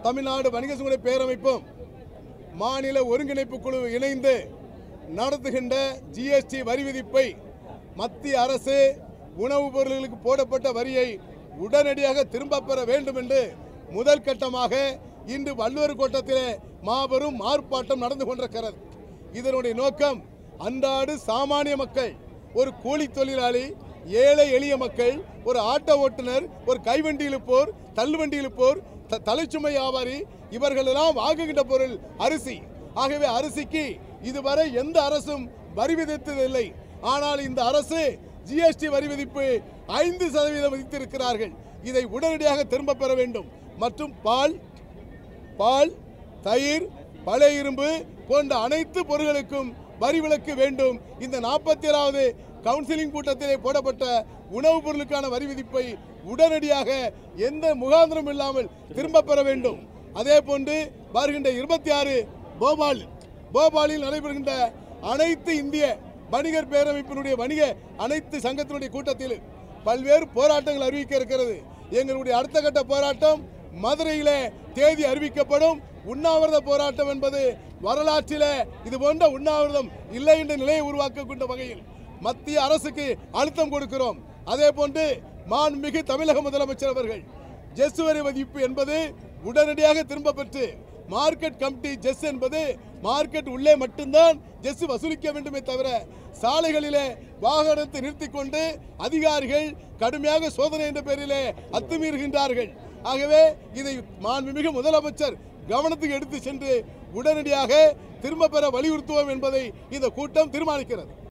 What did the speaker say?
தமிழ்நாடு வணிக சங்கடைய பேரமைப்பும் மாநில ஒருங்கிணைப்பு குழு இணைந்து நடத்துகின்ற ஜிஎஸ்டி வரி விதிப்பை மத்திய அரசு உணவுப் பொருட்களுக்கு போடப்பட்ட வரியை உடனடியாக திரும்பப் பெற வேண்டும் என்று முதல் கட்டமாக இன்று வள்ளுவர் கோட்டத்திலே மாபெரும் ஆர்ப்பாட்டம் நடந்து கொண்டிருக்கிறது இதனுடைய நோக்கம் அன்றாடு சாமானிய மக்கள் ஒரு கூலி தொழிலாளி ஏழை எளிய மக்கள் ஒரு ஆட்டோ ஓட்டுநர் ஒரு கைவண்டி இழுப்போர் தள்ளுவண்டி இழுப்போர் த- தலைச்சுமை வியாபாரி இவர்களெல்லாம் வாங்குகின்ற பொருள் அரிசி ஆகவே அரிசிக்கு இதுவரை எந்த அரசும் வரி விதித்ததில்லை ஆனால் இந்த அரசு ஜிஎஸ்டி வரி விதிப்பு ஐந்து சதவீதம் விதித்திருக்கிறார்கள் இதை உடனடியாக திரும்ப பெற வேண்டும் மற்றும் பால் பால் தயிர் பழைய இரும்பு போன்ற அனைத்து பொருட்களுக்கும் வரி விலக்கு வேண்டும் இந்த நாற்பத்தி ஏழாவது கவுன்சிலிங் கூட்டத்திலே போடப்பட்ட உணவுப் பொருளுக்கான வரி விதிப்பை உடனடியாக எந்த முகாந்திரம் இல்லாமல் திரும்ப பெற வேண்டும் அதே போன்று வருகின்ற இருபத்தி ஆறு போபால் போபாலில் நடைபெறுகின்ற அனைத்து இந்திய வணிகர் பேரமைப்பினுடைய வணிக அனைத்து சங்கத்தினுடைய கூட்டத்தில் பல்வேறு போராட்டங்கள் அறிவிக்க இருக்கிறது எங்களுடைய அடுத்த கட்ட போராட்டம் மதுரையிலே தேதி அறிவிக்கப்படும் உண்ணாவிரத போராட்டம் என்பது வரலாற்றிலே இது போன்ற உண்ணாவிரதம் இல்லை என்ற நிலையை உருவாக்கக்கூடிய வகையில் மத்திய அரசுக்கு அழுத்தம் கொடுக்கிறோம் அதே போன்று மாண்புமிகு தமிழக முதலமைச்சர் அவர்கள் ஜெஸ் வரி மதிப்பு என்பது உடனடியாக திரும்ப பெற்று மார்க்கெட் கமிட்டி ஜெஸ் என்பது மார்க்கெட் உள்ளே மட்டும்தான் ஜெஸ் வசூலிக்க வேண்டுமே தவிர சாலைகளிலே வாகனத்தை நிறுத்திக் கொண்டு அதிகாரிகள் கடுமையாக சோதனை என்ற பெயரிலே அத்துமீறுகின்றார்கள் ஆகவே இதை மாண்புமிகு முதலமைச்சர் கவனத்துக்கு எடுத்து சென்று உடனடியாக திரும்ப பெற வலியுறுத்துவோம் என்பதை இந்த கூட்டம் தீர்மானிக்கிறது